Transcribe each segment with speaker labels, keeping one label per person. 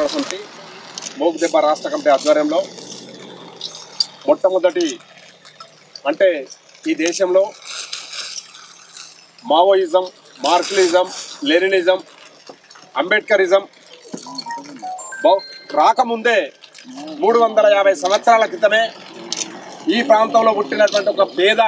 Speaker 1: సమితి మోగుదెబ్బ రాష్ట్ర కమిటీ ఆధ్వర్యంలో మొట్టమొదటి అంటే ఈ దేశంలో మావోయిజం మార్క్లిజం లెనినిజం అంబేద్కరిజం బౌ- రాకముందే మూడు వందల యాభై సంవత్సరాల క్రితమే ఈ ప్రాంతంలో పుట్టినటువంటి ఒక పేద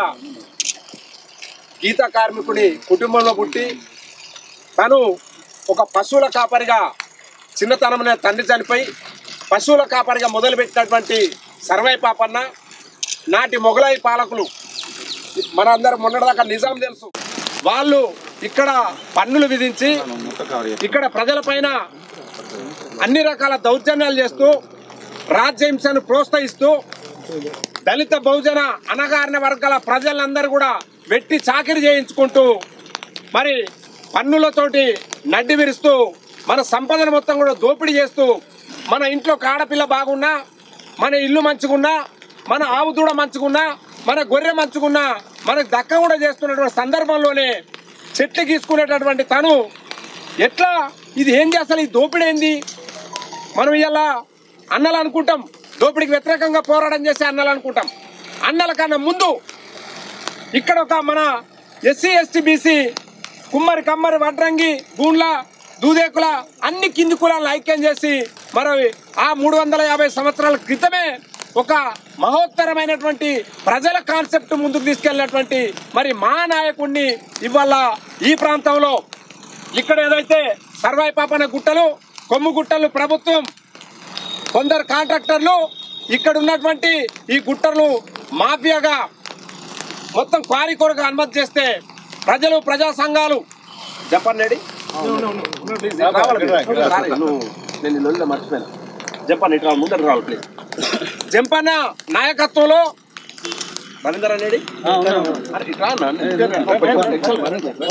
Speaker 1: గీత కార్మికుడి కుటుంబంలో పుట్టి తను ఒక పశువుల కాపరిగా చిన్నతనంలో తండ్రి చనిపోయి పశువుల కాపరిగా మొదలుపెట్టినటువంటి సర్వై పాపన్న నాటి మొఘలాయి పాలకులు మనందరం మొన్నటిదాకా నిజాం తెలుసు వాళ్ళు ఇక్కడ పన్నులు విధించి ఇక్కడ ప్రజలపైన అన్ని రకాల దౌర్జన్యాలు చేస్తూ రాజ్యహింసను ప్రోత్సహిస్తూ దళిత బహుజన అనగారిన వర్గాల ప్రజలందరూ కూడా వెట్టి చాకిరి చేయించుకుంటూ మరి పన్నులతోటి నడ్డి విరుస్తూ మన సంపదను మొత్తం కూడా దోపిడీ చేస్తూ మన ఇంట్లో కాడపిల్ల బాగున్నా మన ఇల్లు మంచుకున్నా మన ఆవు దూడ మంచుకున్నా మన గొర్రె మంచుకున్నా మనకు దక్క కూడా చేస్తున్నటువంటి సందర్భంలోనే చెట్లు గీసుకునేటటువంటి తను ఎట్లా ఇది ఏంది అసలు ఈ దోపిడీ ఏంది మనం ఇలా అన్నలు అనుకుంటాం దోపిడీకి వ్యతిరేకంగా పోరాటం చేసే అన్నలు అనుకుంటాం అన్నల కన్నా ముందు ఇక్కడ ఒక మన ఎస్సీ ఎస్టీ బీసీ కుమ్మరి కమ్మరి వడ్రంగి గూండ్ల దూదేకుల అన్ని కింది కులాలను ఐక్యం చేసి మరి ఆ మూడు వందల యాభై సంవత్సరాల క్రితమే ఒక మహోత్తరమైనటువంటి ప్రజల కాన్సెప్ట్ ముందుకు తీసుకెళ్ళినటువంటి మరి మా నాయకుడిని ఇవాళ ఈ ప్రాంతంలో ఇక్కడ ఏదైతే సర్వాయి పాపన గుట్టలు కొమ్ము గుట్టలు ప్రభుత్వం కొందరు కాంట్రాక్టర్లు ఇక్కడ ఉన్నటువంటి ఈ గుట్టలు మాఫియాగా మొత్తం క్వారీ కొరకు అనుమతి చేస్తే ప్రజలు ప్రజా సంఘాలు చెప్పండి రెడీ? ప్లీజ్, ఇటు రావాలి మీరు. సారీ, నువ్వు నేను ఈ లొల్లిలో మర్చిపోయాను జంపన్న ఇటు రావాలి ముందర రావాలి ప్లీజ్ జంపన్న నాయకత్వంలో రవీందర్ అనేది అరే, ఇటు రా అన్న. ఇటు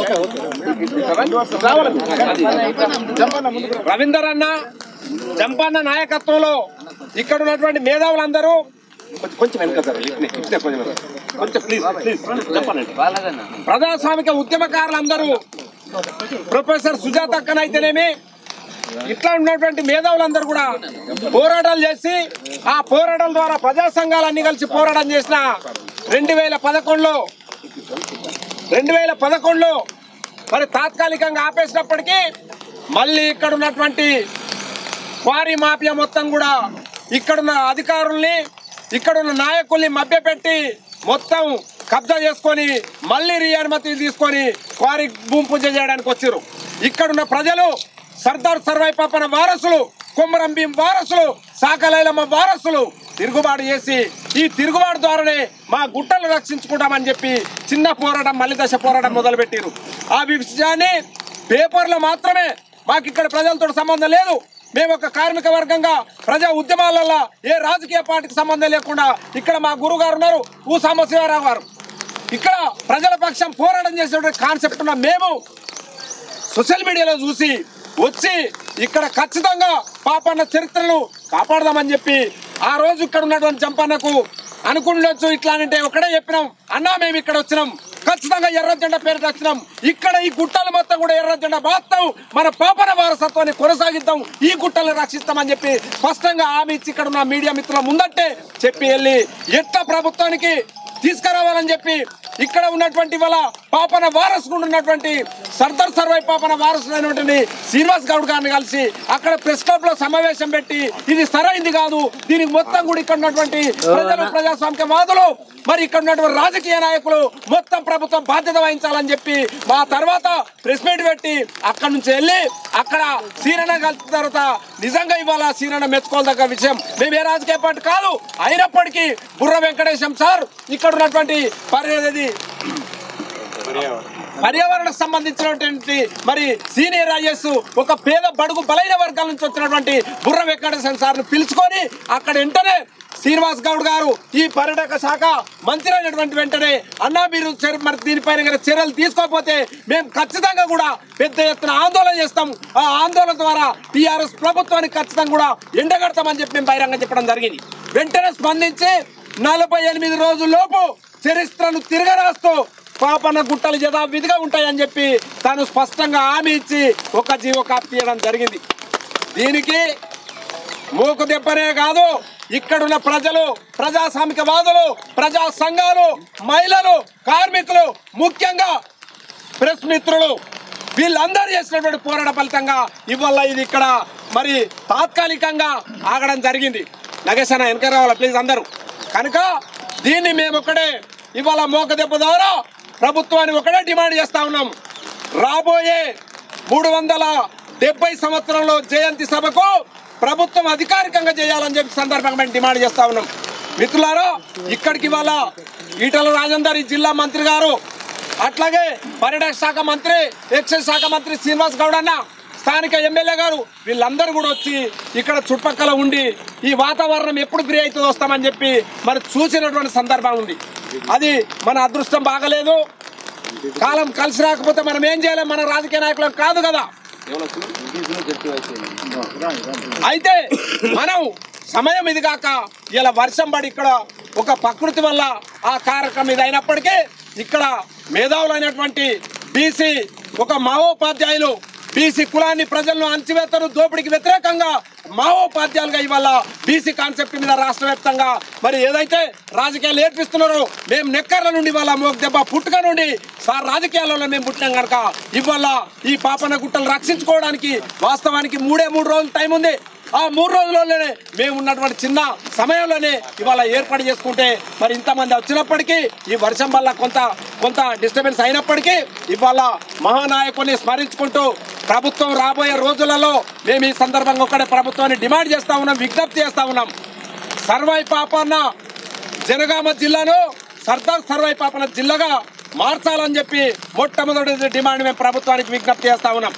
Speaker 1: రావాలి మీరు. రవీందర్ అన్న జంపన్న నాయకత్వంలో ఇక్కడ ఉన్నటువంటి మేధావులందరూ కొంచెం- కొంచెం వెనక సార్ ఇట్నే ఇట్నే కొంచెం వెనక. కొంచెం ప్లీజ్ ప్లీజ్ చెప్పండి ప్రజాస్వామిక ఉద్యమకారులందరూ ప్రొఫెసర్ సుజాత అక్కనైతేనేమి ఇట్లా ఉన్నటువంటి మేధావులందరూ కూడా పోరాటాలు చేసి ఆ పోరాటాల ద్వారా ప్రజా సంఘాలన్నీ కలిసి పోరాటం చేసిన రెండు వేల పదకొండులో రెండు వేల పదకొండులో మరి తాత్కాలికంగా ఆపేసినప్పటికీ మళ్ళీ ఇక్కడ ఉన్నటువంటి క్వారీ మాఫియా మొత్తం కూడా ఇక్కడున్న అధికారుల్ని ఇక్కడున్న నాయకుల్ని మభ్యపెట్టి మొత్తం కబ్జా చేసుకొని మళ్ళీ రీఅనుమతి తీసుకొని క్వారీ భూమి పూజ చేయడానికి వచ్చారు ఇక్కడున్న ప్రజలు సర్దార్ సర్వై పాపన వారసులు కొమ్మరం భీం వారసులు సాకలైలమ్మ వారసులు తిరుగుబాటు చేసి ఈ తిరుగుబాటు ద్వారానే మా గుట్టలు రక్షించుకుంటామని చెప్పి చిన్న పోరాటం మళ్ళీ దశ పోరాటం మొదలుపెట్టారు ఆ విషయాన్ని పేపర్లో మాత్రమే మాకు ఇక్కడ ప్రజలతో సంబంధం లేదు మేము ఒక కార్మిక వర్గంగా ప్రజా ఉద్యమాలలో ఏ రాజకీయ పార్టీకి సంబంధం లేకుండా ఇక్కడ మా గురువు గారు ఉన్నారు ఊ సాంబశివరావు గారు ఇక్కడ ప్రజల పక్షం పోరాటం చేసేటువంటి కాన్సెప్ట్ ఉన్న మేము సోషల్ మీడియాలో చూసి వచ్చి ఇక్కడ ఖచ్చితంగా పాపన్న చరిత్రను కాపాడదామని చెప్పి ఆ రోజు ఇక్కడ ఉన్నటువంటి చంపన్నకు అనుకుండొచ్చు ఇట్లా అంటే ఒకటే చెప్పినాం అన్నా మేము ఇక్కడ వచ్చినాం ఖచ్చితంగా ఎర్ర జెండా పేరిట వచ్చినాం ఇక్కడ ఈ గుట్టలు మొత్తం కూడా ఎర్ర జెండా మొత్తం మన పాపన వారసత్వాన్ని కొనసాగిద్దాం ఈ గుట్టలను రక్షిస్తామని చెప్పి స్పష్టంగా హామీ ఇచ్చి ఇక్కడ ఉన్న మీడియా మిత్రుల ముందంటే చెప్పి వెళ్ళి ఎట్లా ప్రభుత్వానికి తీసుకురావాలని చెప్పి ఇక్కడ ఉన్నటువంటి వాళ్ళ పాపన వారసుకుండా ఉన్నటువంటి సర్దార్ సర్వై పాపన వారసులైనటువంటి శ్రీనివాస్ గౌడ్ గారిని కలిసి అక్కడ ప్రెస్ క్లబ్ లో సమావేశం పెట్టి ఇది సరైంది కాదు దీనికి మొత్తం కూడా ఇక్కడ ఉన్నటువంటి ప్రజలు ప్రజాస్వామిక వాదులు మరి ఇక్కడ ఉన్నటువంటి రాజకీయ నాయకులు మొత్తం ప్రభుత్వం బాధ్యత వహించాలని చెప్పి మా తర్వాత ప్రెస్ మీట్ పెట్టి అక్కడ నుంచి వెళ్ళి అక్కడ సీరణ కలిసిన తర్వాత నిజంగా ఇవాళ సీరణ మెచ్చుకోదగ్గ విషయం మేము ఏ రాజకీయ పార్టీ కాదు అయినప్పటికీ బుర్ర వెంకటేశం సార్ ఇక్కడ ఉన్నటువంటి పర్యది పర్యావరణకు సంబంధించినటువంటి మరి సీనియర్ ఐఎస్ ఒక పేద బడుగు బలైన వర్గాల నుంచి వచ్చినటువంటి బుర్ర వెంకటేశ్వర సార్ను పిలుచుకొని అక్కడ వెంటనే శ్రీనివాస్ గౌడ్ గారు ఈ పర్యాటక శాఖ మంత్రి అయినటువంటి వెంటనే అన్నా మీరు చర్య- మరి దీనిపైన గనక చర్యలు తీసుకోకపోతే మేము ఖచ్చితంగా కూడా పెద్ద ఎత్తున ఆందోళన చేస్తాం ఆ ఆందోళన ద్వారా టీఆర్ఎస్ ప్రభుత్వానికి ఖచ్చితంగా కూడా ఎండగడతామని చెప్పి మేము బహిరంగ చెప్పడం జరిగింది వెంటనే స్పందించి నలభై ఎనిమిది రోజుల్లోపు చరిత్రను తిరగరాస్తూ పాపన గుట్టలు యథావిధిగా ఉంటాయని చెప్పి తాను స్పష్టంగా హామీ ఇచ్చి ఒక జీవో కాపీ తీయడం జరిగింది దీనికి మూకు దెబ్బనే కాదు ఇక్కడున్న ప్రజలు ప్రజాస్వామికవాదులు ప్రజా సంఘాలు మహిళలు కార్మికులు ముఖ్యంగా ప్రెస్ మిత్రులు వీళ్ళందరూ చేసినటువంటి పోరాట ఫలితంగా ఇవాళ ఇది ఇక్కడ మరి తాత్కాలికంగా ఆగడం జరిగింది నగేష్ అన్న వెనక రావాలా ప్లీజ్ అందరూ కనుక దీన్ని మేము ఒకడే ఇవాళ మోక దెబ్బ ద్వారా ప్రభుత్వాన్ని ఒకటే డిమాండ్ చేస్తా ఉన్నాం రాబోయే మూడు వందల డెబ్బై సంవత్సరంలో జయంతి సభకు ప్రభుత్వం అధికారికంగా చేయాలని చెప్పి సందర్భంగా మేము డిమాండ్ చేస్తా ఉన్నాం మిత్రులారా ఇక్కడికి ఇవాళ ఈటల రాజేందర్ ఈ జిల్లా మంత్రి గారు అట్లాగే పర్యాటక శాఖ మంత్రి ఎక్సైజ్ శాఖ మంత్రి శ్రీనివాస్ గౌడ్ అన్న స్థానిక ఎమ్మెల్యే గారు వీళ్ళందరూ కూడా వచ్చి ఇక్కడ చుట్టుపక్కల ఉండి ఈ వాతావరణం ఎప్పుడు ఫ్రీ అవుతుందో వస్తామని చెప్పి మరి చూసినటువంటి సందర్భం ఉంది అది మన అదృష్టం బాగలేదు కాలం కలిసి రాకపోతే మనం ఏం చేయలేం మన రాజకీయ నాయకులం కాదు కదా అయితే మనం సమయం ఇది కాక ఇలా వర్షం పడి ఇక్కడ ఒక ప్రకృతి వల్ల ఆ కార్యక్రమం ఇది అయినప్పటికీ ఇక్కడ మేధావులైనటువంటి బీసీ ఒక మావోపాధ్యాయులు బీసీ కులాన్ని ప్రజలను అంచివేతను దోపిడీకి వ్యతిరేకంగా మావోపాధ్యాయులుగా ఇవాళ బీసీ కాన్సెప్ట్ మీద రాష్ట్ర వ్యాప్తంగా మరి ఏదైతే రాజకీయాలు ఏర్పిస్తున్నారో మేము నెక్కర్ల నుండి ఇవాళ మోక దెబ్బ పుట్టుక నుండి సార్ రాజకీయాలలో మేము పుట్టినాం కనుక ఇవాళ ఈ పాపన గుట్టలు రక్షించుకోవడానికి వాస్తవానికి మూడే మూడు రోజులు టైం ఉంది ఆ మూడు రోజుల్లోనే మేము ఉన్నటువంటి చిన్న సమయంలోనే ఇవాళ ఏర్పాటు చేసుకుంటే మరి ఇంతమంది వచ్చినప్పటికీ ఈ వర్షం వల్ల కొంత కొంత డిస్టర్బెన్స్ అయినప్పటికీ ఇవాళ మహానాయకుని స్మరించుకుంటూ ప్రభుత్వం రాబోయే రోజులలో మేము ఈ సందర్భంగా ఒక్కడే ప్రభుత్వాన్ని డిమాండ్ చేస్తా ఉన్నాం విజ్ఞప్తి చేస్తా ఉన్నాం సర్వై పాపన్న జనగామ జిల్లాను సర్దార్ సర్వై పాపన్న జిల్లాగా మార్చాలని చెప్పి మొట్టమొదటి డిమాండ్ మేము ప్రభుత్వానికి విజ్ఞప్తి చేస్తా ఉన్నాం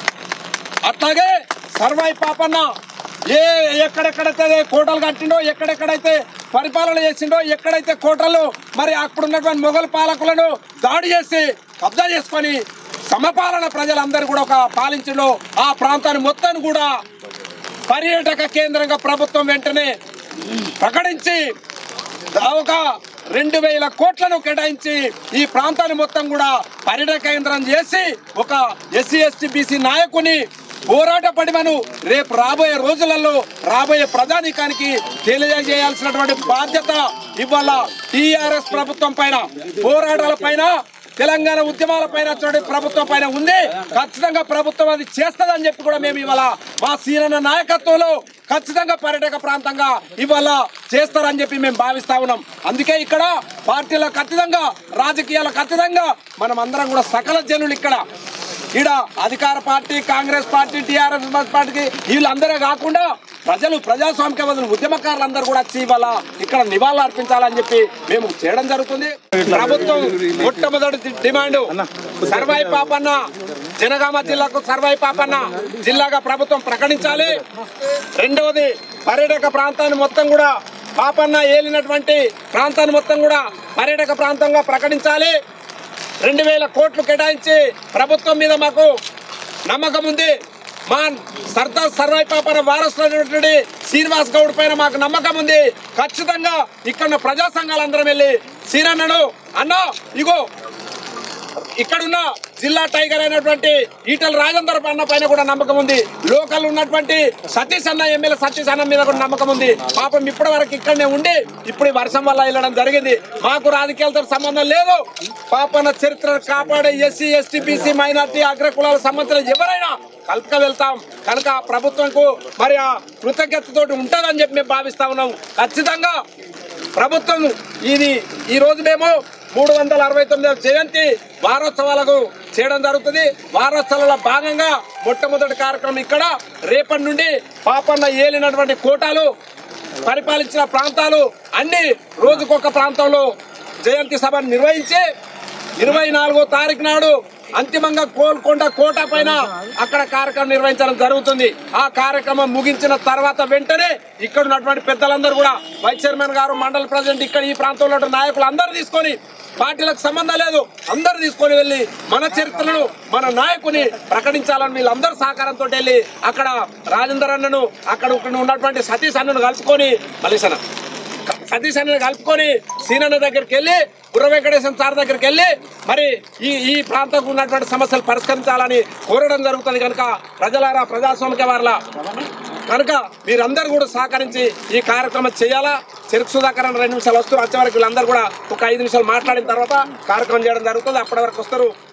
Speaker 1: అట్లాగే సర్వై పాపన్న ఏ ఎక్కడెక్కడైతే కోటలు కట్టిండో ఎక్కడెక్కడైతే పరిపాలన చేసిండో ఎక్కడైతే కోటలు మరి అక్కడ ఉన్నటువంటి మొఘల్ పాలకులను దాడి చేసి కబ్జా చేసుకొని సమపాలన ప్రజలందరూ కూడా ఒక పాలించిండో ఆ ప్రాంతాన్ని మొత్తం కూడా పర్యాటక కేంద్రంగా ప్రభుత్వం వెంటనే ప్రకటించి ఒక రెండు వేల కోట్లను కేటాయించి ఈ ప్రాంతాన్ని మొత్తం కూడా పర్యాటక కేంద్రం చేసి ఒక ఎస్సీ ఎస్టీ బీసీ నాయకుని పోరాట పడిమను రేపు రాబోయే రోజులలో రాబోయే ప్రధానికానికి తెలియజేయాల్సినటువంటి బాధ్యత ఇవాళ టిఆర్ఎస్ ప్రభుత్వం పైన పోరాటాల పైన తెలంగాణ ఉద్యమాల పైన చూడండి ప్రభుత్వం పైన ఉంది ఖచ్చితంగా ప్రభుత్వం అది చేస్తుందని చెప్పి కూడా మేము ఇవాళ మా సీనన్న నాయకత్వంలో ఖచ్చితంగా పర్యాటక ప్రాంతంగా ఇవాళ చేస్తారని చెప్పి మేము భావిస్తా ఉన్నాం అందుకే ఇక్కడ పార్టీల ఖచ్చితంగా రాజకీయాల ఖచ్చితంగా మనం అందరం కూడా సకల జనులు ఇక్కడ ఈడ అధికార పార్టీ కాంగ్రెస్ పార్టీ టీఆర్ఎస్ పార్టీకి వీళ్ళందరే కాకుండా ప్రజలు ప్రజాస్వామికవాదులు ఉద్యమకారులందరూ కూడా వచ్చి ఇవాళ ఇక్కడ నివాళులు అర్పించాలని చెప్పి మేము చేయడం జరుగుతుంది ప్రభుత్వం మొట్టమొదటి డిమాండ్ సర్వాయి పాపన్న జనగామ జిల్లాకు సర్వాయి పాపన్న జిల్లాగా ప్రభుత్వం ప్రకటించాలి రెండవది పర్యాటక ప్రాంతాన్ని మొత్తం కూడా పాపన్న ఏలినటువంటి ప్రాంతాన్ని మొత్తం కూడా పర్యాటక ప్రాంతంగా ప్రకటించాలి రెండు వేల కోట్లు కేటాయించి ప్రభుత్వం మీద మాకు నమ్మకం ఉంది మా సర్దార్ సర్వై పాపన వారసులైనటువంటి శ్రీనివాస్ గౌడ్ పైన మాకు నమ్మకం ఉంది ఖచ్చితంగా ఇక్కడ ఉన్న ప్రజా సంఘాలందరం వెళ్ళి సీనన్నను అన్న ఇగో ఇక్కడున్న జిల్లా టైగర్ అయినటువంటి ఈటల రాజేందర్ అన్న పైన కూడా నమ్మకం ఉంది లోకల్ ఉన్నటువంటి సతీష్ అన్న ఎమ్మెల్యే సతీష్ అన్న మీద కూడా నమ్మకం ఉంది పాపం ఇప్పటి వరకు ఇక్కడనే ఉండి ఇప్పుడు ఈ వర్షం వల్ల వెళ్ళడం జరిగింది మాకు రాజకీయాలతో సంబంధం లేదు పాపన చరిత్రను కాపాడే ఎస్సీ ఎస్టీ బీసీ మైనార్టీ అగ్రకులాలకు సంబంధించిన ఎవరైనా కలుపుక వెళ్తాం కనుక ఆ ప్రభుత్వంకు మరి ఆ కృతజ్ఞతతోటి ఉంటుందని చెప్పి మేము భావిస్తా ఉన్నాం ఖచ్చితంగా ప్రభుత్వం ఇది ఈ రోజు మేము మూడు వందల అరవై తొమ్మిదవ జయంతి వారోత్సవాలకు చేయడం జరుగుతుంది వారోత్సవాల భాగంగా మొట్టమొదటి కార్యక్రమం ఇక్కడ రేపటి నుండి పాపన్న ఏలినటువంటి కోటాలు పరిపాలించిన ప్రాంతాలు అన్ని రోజుకొక ప్రాంతంలో జయంతి సభను నిర్వహించి ఇరవై నాలుగో తారీఖు నాడు అంతిమంగా కోల్కొండ కోట పైన అక్కడ కార్యక్రమం నిర్వహించడం జరుగుతుంది ఆ కార్యక్రమం ముగించిన తర్వాత వెంటనే ఇక్కడ ఉన్నటువంటి పెద్దలందరూ కూడా వైస్ చైర్మన్ గారు మండల ప్రెసిడెంట్ ఇక్కడ ఈ ప్రాంతంలో ఉన్న నాయకులు అందరూ తీసుకొని పార్టీలకు సంబంధం లేదు అందరు తీసుకొని వెళ్ళి మన చరిత్రను మన నాయకుని ప్రకటించాలని వీళ్ళందరూ సహకారంతో వెళ్ళి అక్కడ రాజేందర్ అన్నను అక్కడ ఉన్నటువంటి సతీష్ అన్నను కలుపుకొని మలేసన సతీష్ అన్నని కలుపుకొని సీనన్న దగ్గరికి వెళ్ళి బుర్ర వెంకటేశ్వర సార్ దగ్గరికి వెళ్ళి మరి ఈ ఈ ప్రాంతంలో ఉన్నటువంటి సమస్యలు పరిష్కరించాలని కోరడం జరుగుతుంది కనుక ప్రజలారా ప్రజాస్వామిక వారిలా కనుక మీరందరూ కూడా సహకరించి ఈ కార్యక్రమం చేయాలా చెరుకు సుధాకర్ అన్న రెండు నిమిషాలు వస్తారు వచ్చే వరకు వీళ్ళందరూ కూడా ఒక ఐదు నిమిషాలు మాట్లాడిన తర్వాత కార్యక్రమం చేయడం జరుగుతుంది అప్పటి వరకు వస్తారు